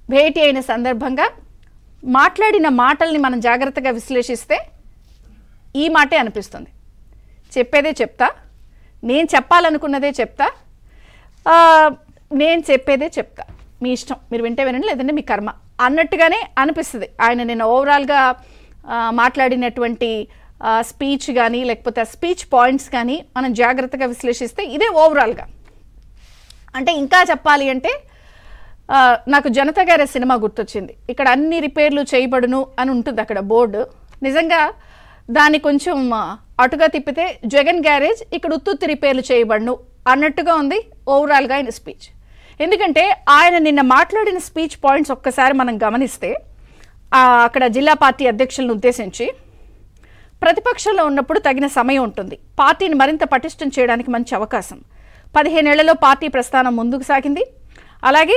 భేటీ అయిన సందర్భంగా మాట్లాడిన మాటల్ని మనం జాగ్రత్తగా విశ్లేషిస్తే ఈ మాటే అనిపిస్తుంది చెప్పేదే చెప్తా నేను చెప్పాలనుకున్నదే చెప్తా ఆ, నేను చెప్పేదే చెప్తా మీ ఇష్టం మీరు వింటే వినండి లేదంటే మీ కర్మ అన్నట్టుగానే అనిపిస్తుంది ఆయన నేను ఓవరాల్గా ఆ, మాట్లాడినటువంటి స్పీచ్ కానీ లేకపోతే స్పీచ్ పాయింట్స్ కానీ మనం జాగ్రత్తగా విశ్లేషిస్తే ఇదే ఓవరాల్గా అంటే ఇంకా చెప్పాలి అంటే ఆ, నాకు జనతా గారి సినిమా గుర్తొచ్చింది ఇక్కడ అన్ని రిపేర్లు చేయబడును అని ఉంటుంది అక్కడ బోర్డు నిజంగా దాన్ని కొంచెం ఆ, అటుగా తిప్పితే జగన్ గ్యారేజ్ ఇక్కడ ఉత్తుత్తి రిపేర్లు చేయబడును అన్నట్టుగా ఉంది ఓవరాల్గా ఆయన స్పీచ్ ఎందుకంటే ఆయన నిన్న మాట్లాడిన స్పీచ్ పాయింట్స్ ఒక్కసారి మనం గమనిస్తే ఆ, అక్కడ జిల్లా పార్టీ అధ్యక్షులను ఉద్దేశించి ప్రతిపక్షంలో ఉన్నప్పుడు తగిన సమయం ఉంటుంది పార్టీని మరింత పటిష్టం చేయడానికి మంచి అవకాశం పదిహేనేళ్లలో పార్టీ ప్రస్థానం ముందుకు సాగింది అలాగే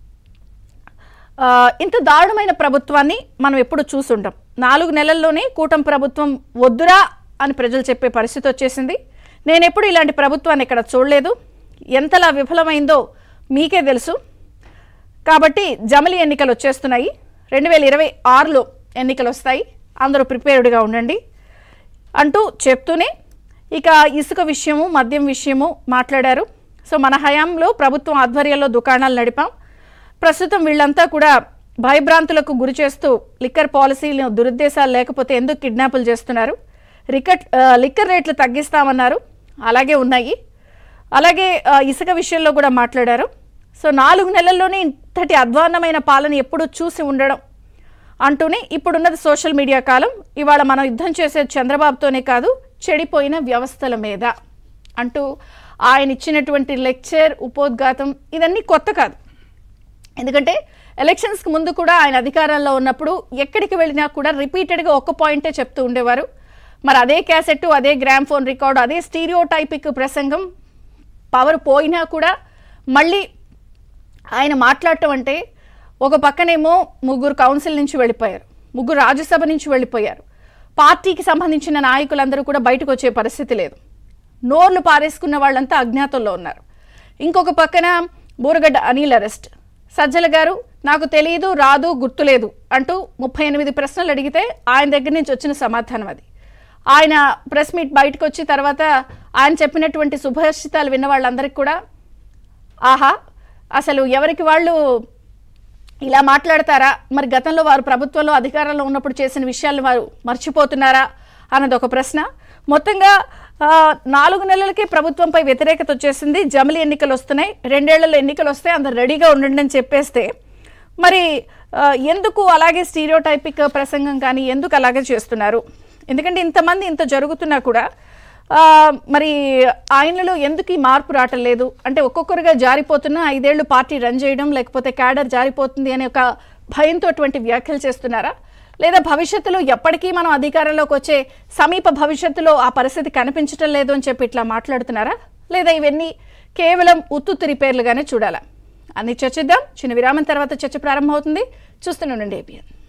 ఆ, ఇంత దారుణమైన ప్రభుత్వాన్ని మనం ఎప్పుడు చూసుండం నాలుగు నెలల్లోనే కూటమి ప్రభుత్వం వద్దురా అని ప్రజలు చెప్పే పరిస్థితి వచ్చేసింది నేను ఎప్పుడు ఇలాంటి ప్రభుత్వాన్ని ఇక్కడ చూడలేదు ఎంతలా విఫలమైందో మీకే తెలుసు కాబట్టి జమిలి ఎన్నికలు వచ్చేస్తున్నాయి రెండు వేల ఇరవై ఆరులో ఎన్నికలు వస్తాయి అందరూ ప్రిపేర్డ్గా ఉండండి అంటూ చెప్తూనే ఇక ఇసుక విషయము మద్యం విషయము మాట్లాడారు సో మన హయాంలో ప్రభుత్వం ఆధ్వర్యంలో దుకాణాలు నడిపాం ప్రస్తుతం వీళ్ళంతా కూడా భయభ్రాంతులకు గురి చేస్తూ లిక్కర్ పాలసీలు దురుద్దేశాలు లేకపోతే ఎందుకు కిడ్నాపులు చేస్తున్నారు రికట్ ఆ, లిక్కర్ రేట్లు తగ్గిస్తామన్నారు అలాగే ఉన్నాయి అలాగే ఆ, ఇసుక విషయంలో కూడా మాట్లాడారు సో నాలుగు నెలల్లోనే ఇంతటి అధ్వాన్నమైన పాలన ఎప్పుడూ చూసి ఉండడం అంటూనే ఇప్పుడున్నది సోషల్ మీడియా కాలం ఇవాళ మనం యుద్ధం చేసేది చంద్రబాబుతోనే కాదు చెడిపోయిన వ్యవస్థల మీద అంటూ ఆయన ఇచ్చినటువంటి లెక్చర్ ఉపోద్ఘాతం ఇదన్నీ కొత్త కాదు ఎందుకంటే ఎలక్షన్స్కి ముందు కూడా ఆయన అధికారంలో ఉన్నప్పుడు ఎక్కడికి వెళ్ళినా కూడా రిపీటెడ్గా ఒక్క పాయింటే చెప్తూ ఉండేవారు మరి అదే క్యాసెట్ అదే గ్రామ్ ఫోన్ రికార్డు అదే స్టీరియో టైపిక్ ప్రసంగం పవర్ పోయినా కూడా మళ్ళీ ఆయన మాట్లాడటం అంటే ఒక పక్కనేమో ముగ్గురు కౌన్సిల్ నుంచి వెళ్ళిపోయారు ముగ్గురు రాజ్యసభ నుంచి వెళ్ళిపోయారు పార్టీకి సంబంధించిన నాయకులందరూ కూడా బయటకు వచ్చే పరిస్థితి లేదు నోర్లు పారేసుకున్న వాళ్ళంతా అజ్ఞాతంలో ఉన్నారు ఇంకొక పక్కన బూరగడ్డ అనిల్ అరెస్ట్ సజ్జల గారు నాకు తెలియదు రాదు గుర్తులేదు అంటూ ముప్పై ఎనిమిది ప్రశ్నలు అడిగితే ఆయన దగ్గర నుంచి వచ్చిన సమాధానం అది ఆయన ప్రెస్ మీట్ బయటకు వచ్చి తర్వాత ఆయన చెప్పినటువంటి శుభాషితాలు విన్న వాళ్ళందరికీ కూడా ఆహా అసలు ఎవరికి వాళ్ళు ఇలా మాట్లాడతారా మరి గతంలో వారు ప్రభుత్వంలో అధికారంలో ఉన్నప్పుడు చేసిన విషయాలను వారు మర్చిపోతున్నారా అన్నది ఒక ప్రశ్న మొత్తంగా ఆ, నాలుగు నెలలకే ప్రభుత్వంపై వ్యతిరేకత వచ్చేసింది జమిలి ఎన్నికలు వస్తున్నాయి రెండేళ్లలో ఎన్నికలు వస్తే అందరు రెడీగా ఉండండి అని చెప్పేస్తే మరి ఆ, ఎందుకు అలాగే స్టీరియోటైపిక్ ప్రసంగం కానీ ఎందుకు అలాగే చేస్తున్నారు ఎందుకంటే ఇంతమంది ఇంత జరుగుతున్నా కూడా ఆ, మరి ఆయనలో ఎందుకు ఈ మార్పు రావటం లేదు అంటే ఒక్కొక్కరుగా జారిపోతున్న ఐదేళ్లు పార్టీ రన్ చేయడం లేకపోతే క్యాడర్ జారిపోతుంది అనే ఒక భయంతో అటువంటి వ్యాఖ్యలు చేస్తున్నారా లేదా భవిష్యత్తులో ఎప్పటికీ మనం అధికారంలోకి వచ్చే సమీప భవిష్యత్తులో ఆ పరిస్థితి కనిపించటం లేదు అని చెప్పి ఇట్లా మాట్లాడుతున్నారా లేదా ఇవన్నీ కేవలం ఉత్తుత్తి రిపేర్లుగానే చూడాలా అన్ని చర్చిద్దాం చిన్న విరామం తర్వాత చర్చ ప్రారంభమవుతుంది చూస్తూనే ఉండండి ఏబిఎన్